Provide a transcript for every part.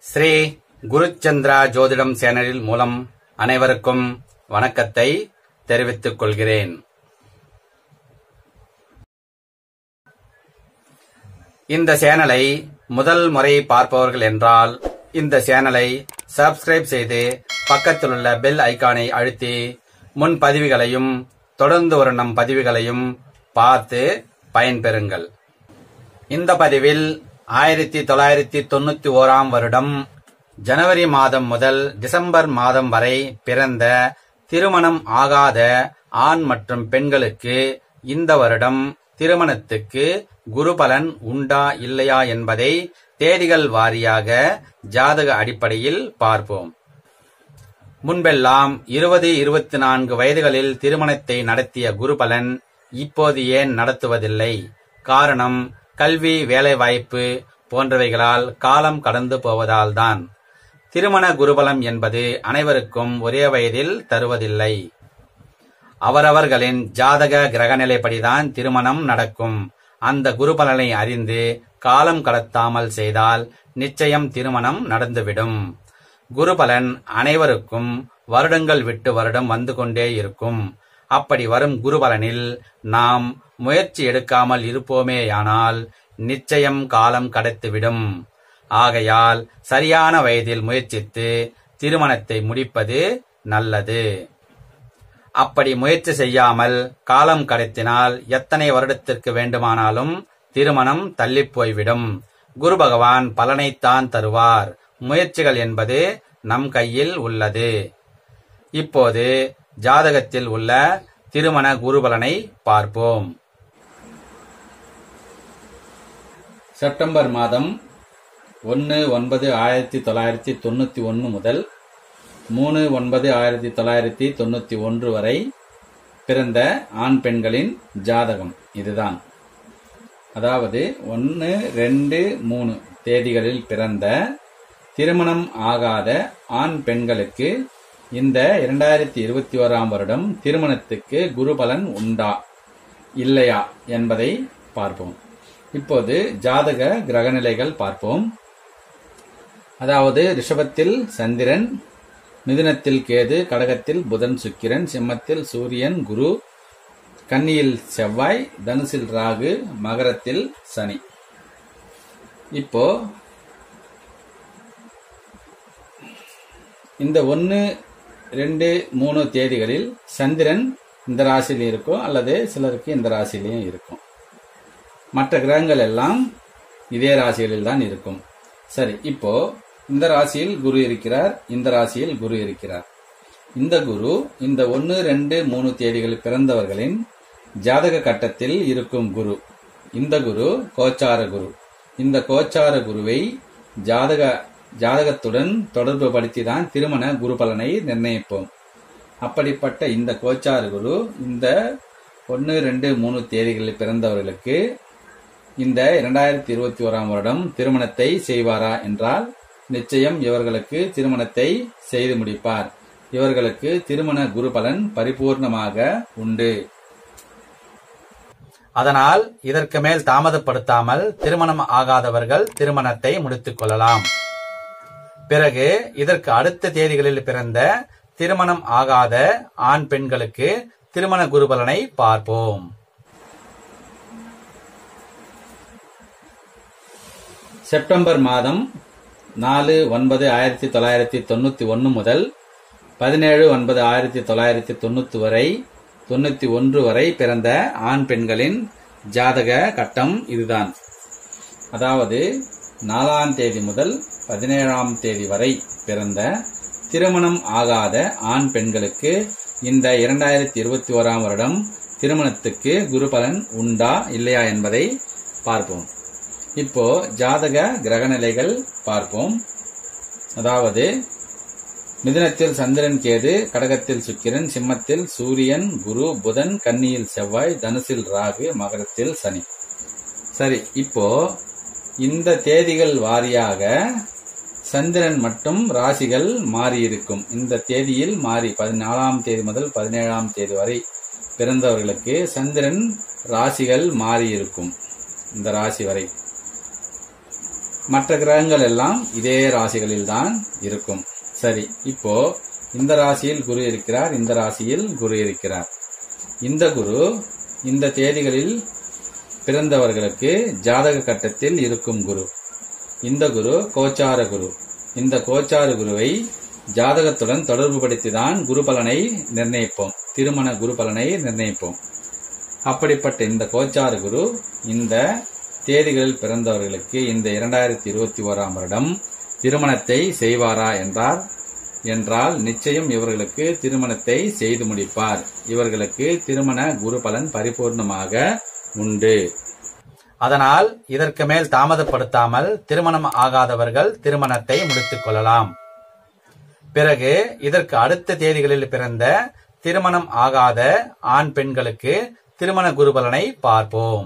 ஸ்ரீ குருச்சந்திரா ஜோதிடம் சேனலில் மூலம் அனைவருக்கும் வணக்கத்தை தெரிவித்துக் கொள்கிறேன் இந்த சேனலை முதல் முறை பார்ப்பவர்கள் என்றால் இந்த சேனலை சப்ஸ்கிரைப் செய்து பக்கத்தில் உள்ள பெல் ஐகானை அழுத்தி முன் பதிவுகளையும் தொடர்ந்து வரும் நம் பதிவுகளையும் பார்த்து பயன்பெறுங்கள் இந்த பதிவில் ஆயிரத்தி தொள்ளாயிரத்தி தொண்ணூத்தி ஓராம் வருடம் ஜனவரி மாதம் முதல் டிசம்பர் மாதம் வரை பிறந்த திருமணம் ஆகாத ஆண் மற்றும் பெண்களுக்கு இந்த வருடம் திருமணத்துக்கு குருபலன் உண்டா இல்லையா என்பதை தேதிகள் வாரியாக ஜாதக அடிப்படையில் பார்ப்போம் முன்பெல்லாம் இருபது இருபத்தி நான்கு வயதுகளில் திருமணத்தை நடத்திய குருபலன் இப்போது ஏன் நடத்துவதில்லை காரணம் கல்வி வேலைவாய்ப்பு போன்றவைகளால் காலம் கடந்து போவதால்தான் திருமண குருபலம் என்பது அனைவருக்கும் ஒரே வயதில் தருவதில்லை அவரவர்களின் ஜாதக கிரகநிலைப்படிதான் திருமணம் நடக்கும் அந்த குருபலனை அறிந்து காலம் கடத்தாமல் செய்தால் நிச்சயம் திருமணம் நடந்துவிடும் குருபலன் அனைவருக்கும் வருடங்கள் விட்டு வருடம் வந்து கொண்டே இருக்கும் அப்படி வரும் குருபலனில் நாம் முயற்சி எடுக்காமல் இருப்போமேயானால் நிச்சயம் காலம் கடத்திவிடும் ஆகையால் சரியான வயதில் முயற்சித்து திருமணத்தை முடிப்பது நல்லது அப்படி முயற்சி செய்யாமல் காலம் கடத்தினால் எத்தனை வருடத்திற்கு வேண்டுமானாலும் திருமணம் தள்ளிப் போய்விடும் குரு பகவான் பலனைத்தான் தருவார் முயற்சிகள் என்பது நம் கையில் உள்ளது இப்போது ஜாதகத்தில் உள்ள திருமண குருபலனை பார்ப்போம் செப்டம்பர் மாதம் ஒன்று ஒன்பது ஆயிரத்தி தொள்ளாயிரத்தி தொண்ணூத்தி ஒன்று முதல் மூணு ஒன்பது ஆயிரத்தி தொள்ளாயிரத்தி தொண்ணூத்தி ஒன்று வரை பிறந்த ஆண் பெண்களின் ஜாதகம் இதுதான் அதாவது ஒன்று ரெண்டு மூணு தேதிகளில் பிறந்த திருமணம் ஆகாத ஆண் பெண்களுக்கு இந்த இரண்டாயிரத்தி இருபத்தி ஓராம் வருடம் திருமணத்துக்கு குருபலன் உண்டா இல்லையா என்பதை பார்ப்போம் இப்போது ஜாதக கிரகநிலைகள் பார்ப்போம் அதாவது ரிஷபத்தில் சந்திரன் மிதுனத்தில் கேது கடகத்தில் புதன் சுக்கிரன் சிம்மத்தில் சூரியன் குரு கன்னியில் செவ்வாய் தனுசில் ராகு மகரத்தில் சனி இப்போ இந்த ஒன்று ரெண்டு மூணு தேதிகளில் சந்திரன் இந்த ராசியிலும் இருக்கும் அல்லது சிலருக்கு இந்த ராசியிலையும் இருக்கும் மற்ற கிரகங்கள் எல்லாம் இதே ராசிகளில் தான் இருக்கும் சரி இப்போ இந்த ராசியில் குரு இருக்கிறார் இந்த ராசியில் குரு இருக்கிறார் இந்த குரு இந்த ஒன்று ரெண்டு மூணு தேதிகளில் பிறந்தவர்களின் ஜாதக கட்டத்தில் இருக்கும் குரு இந்த குரு கோச்சார குரு இந்த கோச்சார குருவை ஜாதக ஜாதகத்துடன் தொடர்பு படுத்தி தான் திருமண குரு பலனை நிர்ணயிப்போம் அப்படிப்பட்ட இந்த கோச்சார குரு இந்த ஒன்று ரெண்டு மூணு தேதிகளில் பிறந்தவர்களுக்கு இந்த இரண்டாயிரத்தி இருபத்தி ஓராம் வருடம் திருமணத்தை செய்வாரா என்றால் நிச்சயம் இவர்களுக்கு திருமணத்தை செய்து முடிப்பார் இவர்களுக்கு திருமண குரு பலன் பரிபூர்ணமாக உண்டு அதனால் இதற்கு மேல் தாமதப்படுத்தாமல் திருமணம் ஆகாதவர்கள் திருமணத்தை முடித்துக் கொள்ளலாம் பிறகு இதற்கு அடுத்த தேதிகளில் பிறந்த திருமணம் ஆகாத ஆண் பெண்களுக்கு திருமண குருபலனை பார்ப்போம் செப்டம்பர் மாதம் நாலு ஒன்பது ஆயிரத்தி தொள்ளாயிரத்தி தொண்ணூத்தி ஒன்று முதல் பதினேழு ஒன்பது ஆயிரத்தி தொள்ளாயிரத்தி தொண்ணூத்தி வரை தொண்ணூத்தி ஒன்று வரை பிறந்த ஆண் பெண்களின் ஜாதக கட்டம் இதுதான் அதாவது நாலாம் தேதி முதல் பதினேழாம் தேதி வரை பிறந்த திருமணம் ஆகாத ஆண் பெண்களுக்கு இந்த இரண்டாயிரத்தி இருபத்தி ஓராம் வருடம் திருமணத்துக்கு குருபலன் உண்டா இல்லையா என்பதை பார்ப்போம் இப்போ ஜாதக கிரகநிலைகள் பார்ப்போம் அதாவது மிதுனத்தில் சந்திரன் கேது கடகத்தில் சுக்கிரன் சிம்மத்தில் சூரியன் குரு புதன் கன்னியில் செவ்வாய் தனுசில் ராகு மகரத்தில் சனி சரி இப்போ இந்த தேதிகள் வாரியாக சந்திரன் மற்றும் ராசிகள் மாறி இருக்கும் இந்த தேதியில் மாறி பதினாலாம் தேதி முதல் பதினேழாம் தேதி வரை பிறந்தவர்களுக்கு சந்திரன் ராசிகள் மாறி இருக்கும் இந்த ராசி வரை மற்ற கிரகங்கள் எல்லாம் இதே ராசிகளில் தான் இருக்கும் சரி இப்போ இந்த ராசியில் குரு இருக்கிறார் இந்த ராசியில் குரு இருக்கிறார் இந்த குரு இந்த தேதிகளில் பிறந்தவர்களுக்கு ஜாதக கட்டத்தில் இருக்கும் குரு இந்த குரு கோச்சார குரு இந்த கோச்சார குருவை ஜாதகத்துடன் தொடர்புபடுத்திதான் குரு பலனை நிர்ணயிப்போம் திருமண குரு பலனை நிர்ணயிப்போம் அப்படிப்பட்ட இந்த கோச்சார குரு இந்த தேதிகளில் பிறந்தவர்களுக்கு இந்த இரண்டாயிரத்தி இருபத்தி ஓராம் வருடம் திருமணத்தை செய்வாரா என்றார் என்றால் நிச்சயம் இவர்களுக்கு திருமணத்தை செய்து முடிப்பார் இவர்களுக்கு திருமண குரு பலன் பரிபூர்ணமாக உண்டு அதனால் இதற்கு மேல் தாமதப்படுத்தாமல் திருமணம் ஆகாதவர்கள் திருமணத்தை முடித்துக் கொள்ளலாம் பிறகு இதற்கு அடுத்த தேதிகளில் பிறந்த திருமணம் ஆகாத ஆண் பெண்களுக்கு திருமண குருபலனை பார்ப்போம்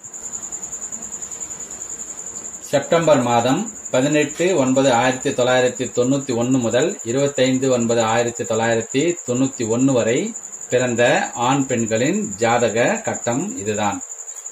செப்டம்பர் மாதம் பதினெட்டு ஒன்பது ஆயிரத்தி தொள்ளாயிரத்தி தொண்ணூத்தி ஒன்னு முதல் இருபத்தைந்து ஒன்பது ஆயிரத்தி தொள்ளாயிரத்தி தொண்ணூத்தி ஒன்னு வரை பிறந்த ஆண் பெண்களின் ஜாதக கட்டம் இதுதான்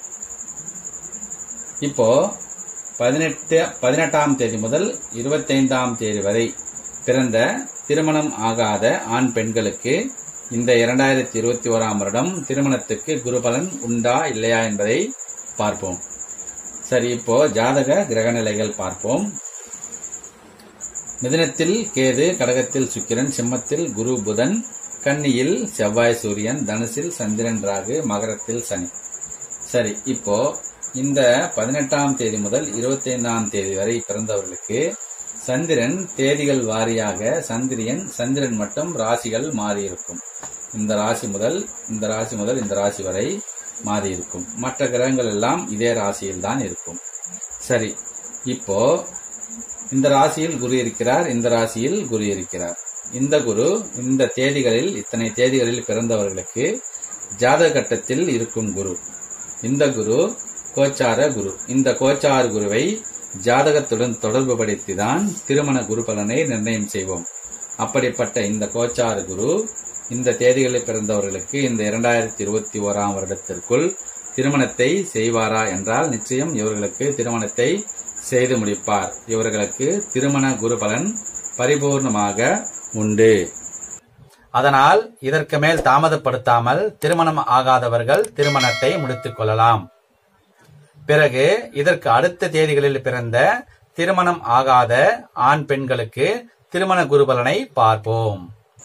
இப்போ பதினெட்டு பதினெட்டாம் தேதி முதல் இருபத்தைந்தாம் தேதி வரை பிறந்த திருமணம் ஆகாத ஆண் பெண்களுக்கு இந்த இரண்டாயிரத்தி இருபத்தி ஓராம் வருடம் திருமணத்துக்கு குருபலன் உண்டா இல்லையா என்பதை பார்ப்போம் சரி இப்போ ஜாதக கிரகநிலைகள் பார்ப்போம் மிதுனத்தில் கேது கடகத்தில் சுக்கிரன் சிம்மத்தில் குரு புதன் கன்னியில் செவ்வாய் சூரியன் தனுசில் சந்திரன் ராகு மகரத்தில் சனி சரி இப்போ இந்த பதினெட்டாம் தேதி முதல் இருபத்தி ஐந்தாம் தேதி வரை பிறந்தவர்களுக்கு சந்திரன் தேதிகள் வாரியாக சந்திரியன் சந்திரன் மட்டும் ராசிகள் மாறியிருக்கும் இந்த ராசி முதல் இந்த ராசி முதல் இந்த ராசி வரை மாறியிருக்கும் மற்ற கிரகங்கள் எல்லாம் இதே ராசியில் தான் இருக்கும் சரி இப்போ இந்த ராசியில் குரு இருக்கிறார் இந்த ராசியில் குரு இருக்கிறார் இந்த குரு இந்த தேதிகளில் இத்தனை தேதிகளில் பிறந்தவர்களுக்கு ஜாதக கட்டத்தில் இருக்கும் குரு இந்த குரு கோச்சார குரு இந்த கோச்சார குருவை ஜாதகத்துடன் தொடர்புபடுத்திதான் திருமண குரு பலனை நிர்ணயம் செய்வோம் அப்படிப்பட்ட இந்த கோச்சார குரு இந்த தேதிகளில் பிறந்தவர்களுக்கு இந்த இரண்டாயிரத்தி இருபத்தி ஓராம் வருடத்திற்குள் திருமணத்தை செய்வாரா என்றால் நிச்சயம் இவர்களுக்கு திருமணத்தை செய்து முடிப்பார் இவர்களுக்கு திருமண குரு பலன் பரிபூர்ணமாக உண்டு அதனால் இதற்கு மேல் தாமதப்படுத்தாமல் திருமணம் ஆகாதவர்கள் திருமணத்தை முடித்துக் கொள்ளலாம் பிறகு இதற்கு அடுத்த தேதிகளில் பிறந்த திருமணம் ஆகாத ஆண் பெண்களுக்கு திருமண குருபலனை பார்ப்போம்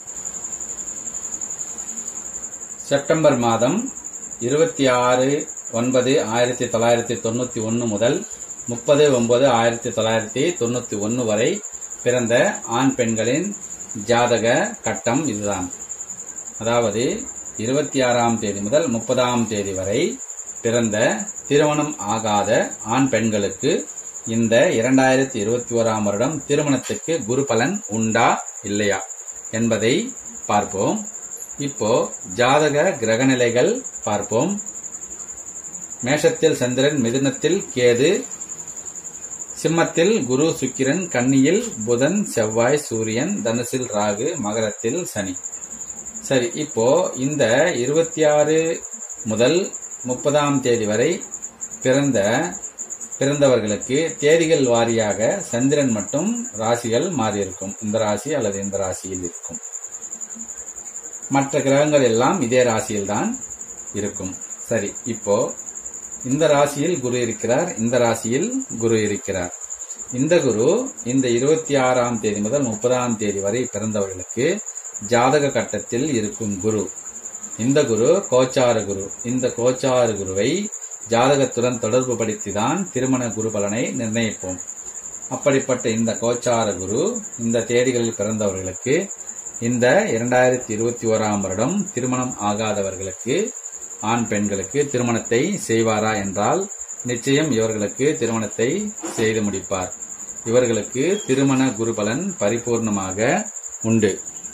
செப்டம்பர் மாதம் இருபத்தி ஆறு ஒன்பது ஆயிரத்தி தொள்ளாயிரத்தி தொண்ணூத்தி ஒன்னு முதல் முப்பது ஒன்பது ஆயிரத்தி தொள்ளாயிரத்தி தொண்ணூத்தி ஒன்னு வரை பிறந்த ஆண் பெண்களின் ஜாதக கட்டம் இதுதான் அதாவது இருபத்தி ஆறாம் தேதி முதல் முப்பதாம் தேதி வரை பிறந்த திருமணம் ஆகாத ஆண் பெண்களுக்கு இந்த இரண்டாயிரத்தி இருபத்தி ஓராம் வருடம் திருமணத்துக்கு குரு பலன் உண்டா இல்லையா என்பதை பார்ப்போம் இப்போ ஜாதக கிரகநிலைகள் பார்ப்போம் மேஷத்தில் சந்திரன் மிதுனத்தில் கேது சிம்மத்தில் குரு சுக்கிரன் கன்னியில் புதன் செவ்வாய் சூரியன் தனுசில் ராகு மகரத்தில் சனி சரி இப்போ இந்த இருபத்தி ஆறு முதல் முப்பதாம் தேதி வரை பிறந்த பிறந்தவர்களுக்கு தேதிகள் வாரியாக சந்திரன் மட்டும் ராசிகள் மாறியிருக்கும் இந்த ராசி அல்லது இந்த ராசியில் இருக்கும் மற்ற கிரகங்கள் எல்லாம் இதே ராசியில் தான் இருக்கும் சரி இப்போ இந்த ராசியில் குரு இருக்கிறார் இந்த ராசியில் குரு இருக்கிறார் இந்த குரு இந்த இருபத்தி ஆறாம் தேதி முதல் முப்பதாம் தேதி வரை பிறந்தவர்களுக்கு ஜாதக கட்டத்தில் இருக்கும் குரு இந்த குரு கோச்சார குரு இந்த கோச்சார குருவை ஜாதகத்துடன் தொடர்பு படுத்திதான் திருமண குரு பலனை நிர்ணயிப்போம் அப்படிப்பட்ட இந்த கோச்சார குரு இந்த தேதிகளில் பிறந்தவர்களுக்கு இந்த இரண்டாயிரத்தி இருபத்தி ஓராம் வருடம் திருமணம் ஆகாதவர்களுக்கு ஆண் பெண்களுக்கு திருமணத்தை செய்வாரா என்றால் நிச்சயம் இவர்களுக்கு திருமணத்தை செய்து முடிப்பார் இவர்களுக்கு திருமண குரு பலன் பரிபூர்ணமாக உண்டு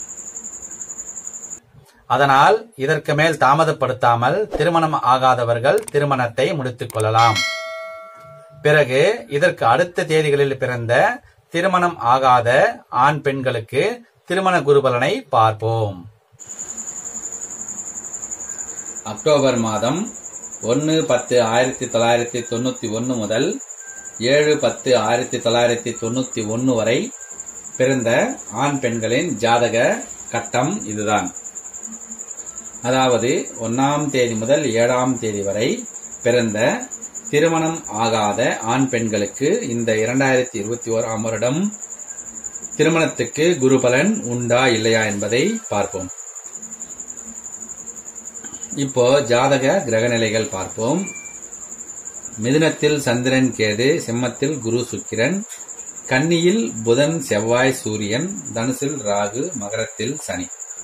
அதனால் இதற்கு மேல் தாமதப்படுத்தாமல் திருமணம் ஆகாதவர்கள் திருமணத்தை முடித்துக் கொள்ளலாம் பிறகு இதற்கு அடுத்த தேதிகளில் பிறந்த திருமணம் ஆகாத ஆண் பெண்களுக்கு திருமண குருபலனை பார்ப்போம் அக்டோபர் மாதம் ஒன்று பத்து ஆயிரத்தி தொள்ளாயிரத்தி தொண்ணூத்தி ஒன்னு முதல் ஏழு பத்து ஆயிரத்தி தொள்ளாயிரத்தி தொண்ணூத்தி ஒன்னு வரை பிறந்த ஆண் பெண்களின் ஜாதக கட்டம் இதுதான் அதாவது ஒன்னாம் தேதி முதல் ஏழாம் தேதி வரை பிறந்த திருமணம் ஆகாத ஆண் பெண்களுக்கு இந்த இரண்டாயிரத்தி இருபத்தி ஓராம் வருடம் திருமணத்துக்கு குருபலன் உண்டா இல்லையா என்பதை பார்ப்போம் இப்போ ஜாதக கிரகநிலைகள் பார்ப்போம் மிதுனத்தில் சந்திரன் கேது சிம்மத்தில் குரு சுக்கிரன் கன்னியில் புதன் செவ்வாய் சூரியன் தனுசில் ராகு மகரத்தில் சனி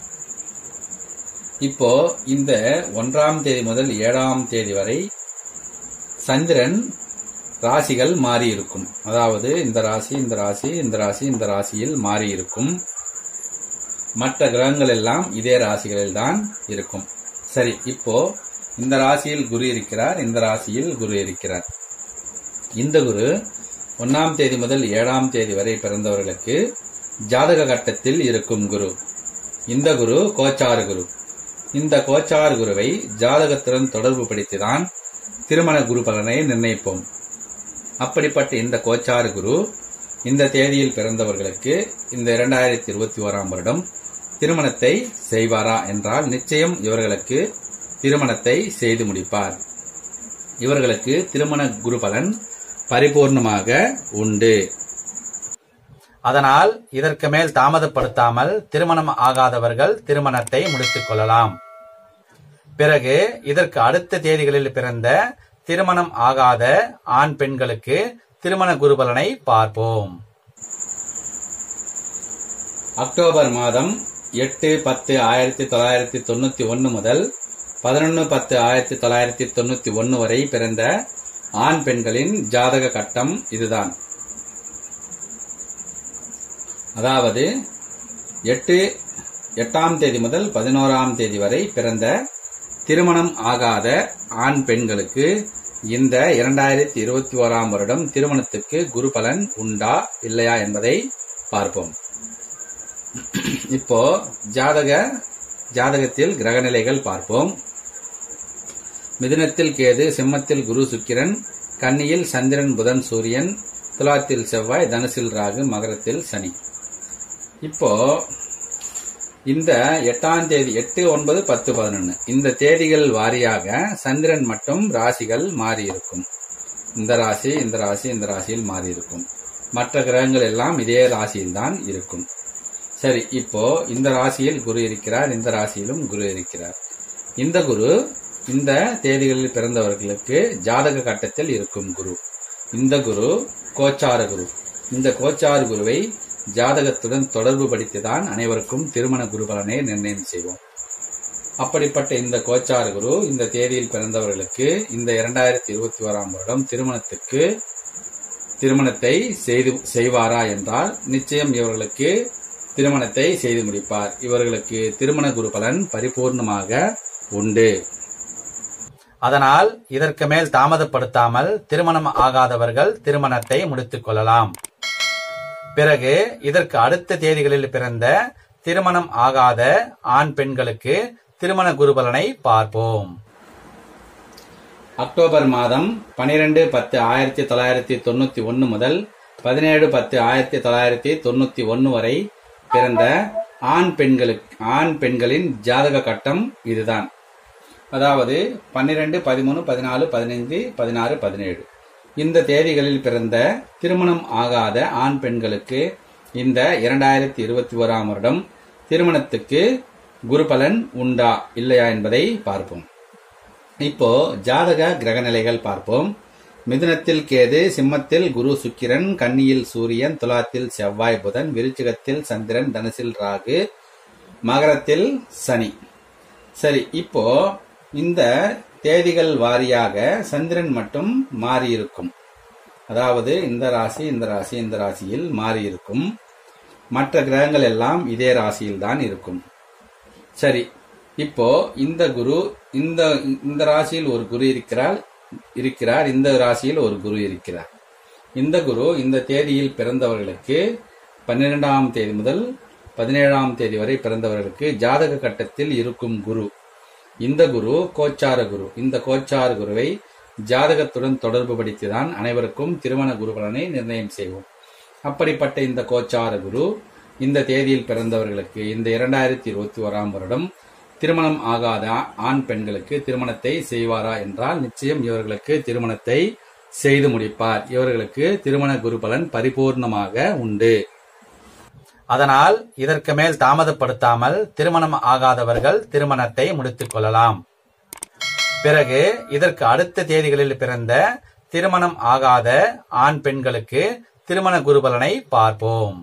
இப்போ இந்த ஒன்றாம் தேதி முதல் ஏழாம் தேதி வரை சந்திரன் ராசிகள் மாறி இருக்கும் அதாவது இந்த ராசி இந்த ராசி இந்த ராசி இந்த ராசியில் மாறி இருக்கும் மற்ற கிரகங்கள் எல்லாம் இதே ராசிகளில் தான் இருக்கும் சரி இப்போ இந்த ராசியில் குரு இருக்கிறார் இந்த ராசியில் குரு இருக்கிறார் இந்த குரு ஒன்னாம் தேதி முதல் ஏழாம் தேதி வரை பிறந்தவர்களுக்கு ஜாதக கட்டத்தில் இருக்கும் குரு இந்த குரு கோச்சார குரு இந்த கோச்சார குருவை ஜாதகத்துடன் தொடர்பு படுத்திதான் திருமண குரு பலனை நிர்ணயிப்போம் அப்படிப்பட்ட இந்த கோச்சார குரு இந்த தேதியில் பிறந்தவர்களுக்கு இந்த இரண்டாயிரத்தி இருபத்தி ஓராம் வருடம் திருமணத்தை செய்வாரா என்றால் நிச்சயம் இவர்களுக்கு திருமணத்தை செய்து முடிப்பார் இவர்களுக்கு திருமண குரு பலன் பரிபூர்ணமாக உண்டு அதனால் இதற்கு மேல் தாமதப்படுத்தாமல் திருமணம் ஆகாதவர்கள் திருமணத்தை முடித்துக் கொள்ளலாம் பிறகு இதற்கு அடுத்த தேதிகளில் பிறந்த திருமணம் ஆகாத ஆண் பெண்களுக்கு திருமண குருபலனை பார்ப்போம் அக்டோபர் மாதம் எட்டு பத்து ஆயிரத்தி தொள்ளாயிரத்தி தொண்ணூத்தி ஒன்னு முதல் பதினொன்னு பத்து ஆயிரத்தி தொள்ளாயிரத்தி தொண்ணூத்தி ஒன்னு வரை பிறந்த ஆண் பெண்களின் ஜாதக கட்டம் இதுதான் அதாவது எட்டு எட்டாம் தேதி முதல் பதினோராம் தேதி வரை பிறந்த திருமணம் ஆகாத ஆண் பெண்களுக்கு இந்த இரண்டாயிரத்தி இருபத்தி ஓராம் வருடம் திருமணத்துக்கு குரு பலன் உண்டா இல்லையா என்பதை பார்ப்போம் இப்போ ஜாதக ஜாதகத்தில் கிரகநிலைகள் பார்ப்போம் மிதுனத்தில் கேது சிம்மத்தில் குரு சுக்கிரன் கன்னியில் சந்திரன் புதன் சூரியன் துலாத்தில் செவ்வாய் தனுசில் ராகு மகரத்தில் சனி இப்போ இந்த எட்டாம் தேதி எட்டு ஒன்பது பத்து பதினொன்னு இந்த தேதிகள் வாரியாக சந்திரன் மட்டும் ராசிகள் மாறி இருக்கும் இந்த ராசி இந்த ராசி இந்த ராசியில் மாறி இருக்கும் மற்ற கிரகங்கள் எல்லாம் இதே ராசியில் தான் இருக்கும் சரி இப்போ இந்த ராசியில் குரு இருக்கிறார் இந்த ராசியிலும் குரு இருக்கிறார் இந்த குரு இந்த தேதிகளில் பிறந்தவர்களுக்கு ஜாதக கட்டத்தில் இருக்கும் குரு இந்த குரு கோச்சார குரு இந்த கோச்சார குருவை ஜாதகத்துடன் தொடர்பு படுத்திதான் அனைவருக்கும் திருமண குரு பலனை நிர்ணயம் செய்வோம் அப்படிப்பட்ட இந்த கோச்சார குரு இந்த தேதியில் பிறந்தவர்களுக்கு இந்த இரண்டாயிரத்தி இருபத்தி ஓராம் வருடம் திருமணத்துக்கு திருமணத்தை செய்து செய்வாரா என்றால் நிச்சயம் இவர்களுக்கு திருமணத்தை செய்து முடிப்பார் இவர்களுக்கு திருமண குரு பலன் பரிபூர்ணமாக உண்டு அதனால் இதற்கு மேல் தாமதப்படுத்தாமல் திருமணம் ஆகாதவர்கள் திருமணத்தை முடித்துக் கொள்ளலாம் பிறகு இதற்கு அடுத்த தேதிகளில் பிறந்த திருமணம் ஆகாத ஆண் பெண்களுக்கு திருமண குருபலனை பார்ப்போம் அக்டோபர் மாதம் பனிரெண்டு பத்து ஆயிரத்தி தொள்ளாயிரத்தி தொண்ணூத்தி ஒன்னு முதல் பதினேழு பத்து ஆயிரத்தி தொள்ளாயிரத்தி தொண்ணூத்தி ஒன்னு வரை பிறந்த ஆண் பெண்களுக்கு ஆண் பெண்களின் ஜாதக கட்டம் இதுதான் அதாவது பன்னிரெண்டு பதிமூணு பதினாலு பதினைந்து பதினாறு பதினேழு இந்த தேதிகளில் பிறந்த திருமணம் ஆகாத ஆண் பெண்களுக்கு இந்த இரண்டாயிரத்தி இருபத்தி ஓராம் வருடம் திருமணத்துக்கு குருபலன் உண்டா இல்லையா என்பதை பார்ப்போம் இப்போ ஜாதக கிரகநிலைகள் பார்ப்போம் மிதுனத்தில் கேது சிம்மத்தில் குரு சுக்கிரன் கன்னியில் சூரியன் துலாத்தில் செவ்வாய் புதன் விருச்சிகத்தில் சந்திரன் தனுசில் ராகு மகரத்தில் சனி சரி இப்போ இந்த தேதிகள் வாரியாக சந்திரன் மட்டும் மாறியிருக்கும் அதாவது இந்த ராசி இந்த ராசி இந்த ராசியில் மாறியிருக்கும் மற்ற கிரகங்கள் எல்லாம் இதே ராசியில் தான் இருக்கும் சரி இப்போ இந்த குரு இந்த இந்த ராசியில் ஒரு குரு இருக்கிறார் இருக்கிறார் இந்த ராசியில் ஒரு குரு இருக்கிறார் இந்த குரு இந்த தேதியில் பிறந்தவர்களுக்கு பன்னிரெண்டாம் தேதி முதல் பதினேழாம் தேதி வரை பிறந்தவர்களுக்கு ஜாதக கட்டத்தில் இருக்கும் குரு இந்த குரு கோச்சார குரு இந்த கோச்சார குருவை ஜாதகத்துடன் தொடர்பு படுத்திதான் அனைவருக்கும் திருமண குருபலனை நிர்ணயம் செய்வோம் அப்படிப்பட்ட இந்த கோச்சார குரு இந்த தேதியில் பிறந்தவர்களுக்கு இந்த இரண்டாயிரத்தி இருபத்தி ஓராம் வருடம் திருமணம் ஆகாத ஆண் பெண்களுக்கு திருமணத்தை செய்வாரா என்றால் நிச்சயம் இவர்களுக்கு திருமணத்தை செய்து முடிப்பார் இவர்களுக்கு திருமண குருபலன் பரிபூர்ணமாக உண்டு அதனால் இதற்கு மேல் தாமதப்படுத்தாமல் திருமணம் ஆகாதவர்கள் திருமணத்தை முடித்துக் கொள்ளலாம் பிறகு இதற்கு அடுத்த தேதிகளில் பிறந்த திருமணம் ஆகாத ஆண் பெண்களுக்கு திருமண குருபலனை பார்ப்போம்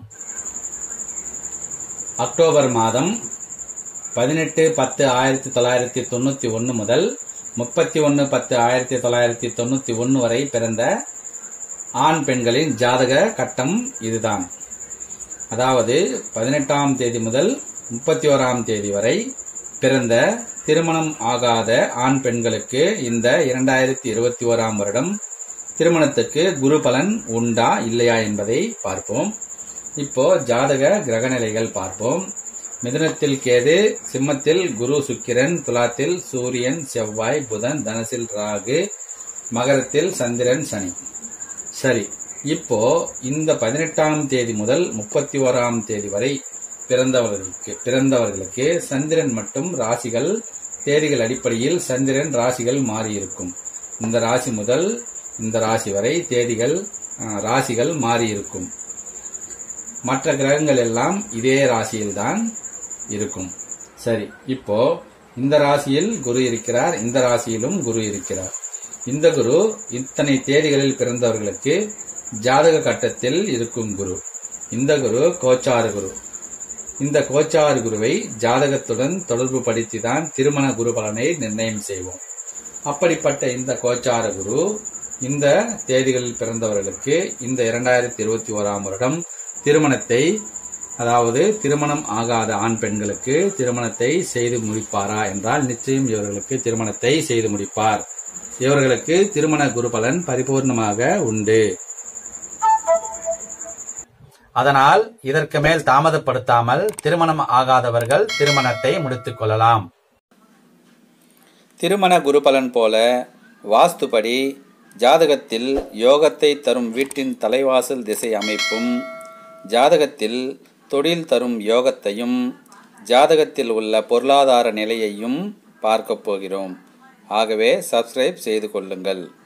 அக்டோபர் மாதம் பதினெட்டு பத்து ஆயிரத்தி தொள்ளாயிரத்தி தொண்ணூத்தி ஒன்னு முதல் முப்பத்தி ஒன்னு பத்து ஆயிரத்தி தொள்ளாயிரத்தி தொண்ணூத்தி ஒன்னு வரை பிறந்த ஆண் பெண்களின் ஜாதக கட்டம் இதுதான் அதாவது பதினெட்டாம் தேதி முதல் முப்பத்தி ஓராம் தேதி வரை பிறந்த திருமணம் ஆகாத ஆண் பெண்களுக்கு இந்த இரண்டாயிரத்தி இருபத்தி ஓராம் வருடம் திருமணத்துக்கு குரு பலன் உண்டா இல்லையா என்பதை பார்ப்போம் இப்போ ஜாதக கிரகநிலைகள் பார்ப்போம் மிதுனத்தில் கேது சிம்மத்தில் குரு சுக்கிரன் துலாத்தில் சூரியன் செவ்வாய் புதன் தனசில் ராகு மகரத்தில் சந்திரன் சனி சரி இப்போ இந்த பதினெட்டாம் தேதி முதல் முப்பத்தி ஓராம் தேதி வரை பிறந்தவர்களுக்கு பிறந்தவர்களுக்கு சந்திரன் மட்டும் ராசிகள் தேதிகள் அடிப்படையில் சந்திரன் ராசிகள் மாறியிருக்கும் இந்த ராசி முதல் இந்த ராசி வரை தேதிகள் அஹ், ராசிகள் மாறியிருக்கும் மற்ற கிரகங்கள் எல்லாம் இதே ராசியில்தான் இருக்கும் சரி இப்போ இந்த ராசியில் குரு இருக்கிறார் இந்த ராசியிலும் குரு இருக்கிறார் இந்த குரு இத்தனை தேதிகளில் பிறந்தவர்களுக்கு ஜாதக கட்டத்தில் இருக்கும் குரு இந்த குரு கோச்சார குரு இந்த கோச்சார குருவை ஜாதகத்துடன் தொடர்பு படுத்திதான் திருமண குரு பலனை நிர்ணயம் செய்வோம் அப்படிப்பட்ட இந்த கோச்சார குரு இந்த தேதிகளில் பிறந்தவர்களுக்கு இந்த இரண்டாயிரத்தி இருபத்தி ஓராம் வருடம் திருமணத்தை அதாவது திருமணம் ஆகாத ஆண் பெண்களுக்கு திருமணத்தை செய்து முடிப்பாரா என்றால் நிச்சயம் இவர்களுக்கு திருமணத்தை செய்து முடிப்பார் இவர்களுக்கு திருமண குரு பலன் பரிபூர்ணமாக உண்டு அதனால் இதற்கு மேல் தாமதப்படுத்தாமல் திருமணம் ஆகாதவர்கள் திருமணத்தை முடித்துக் கொள்ளலாம் திருமண குருபலன் போல வாஸ்துபடி ஜாதகத்தில் யோகத்தை தரும் வீட்டின் தலைவாசல் திசை அமைப்பும் ஜாதகத்தில் தொழில் தரும் யோகத்தையும் ஜாதகத்தில் உள்ள பொருளாதார நிலையையும் பார்க்கப் போகிறோம் ஆகவே சப்ஸ்கிரைப் செய்து கொள்ளுங்கள்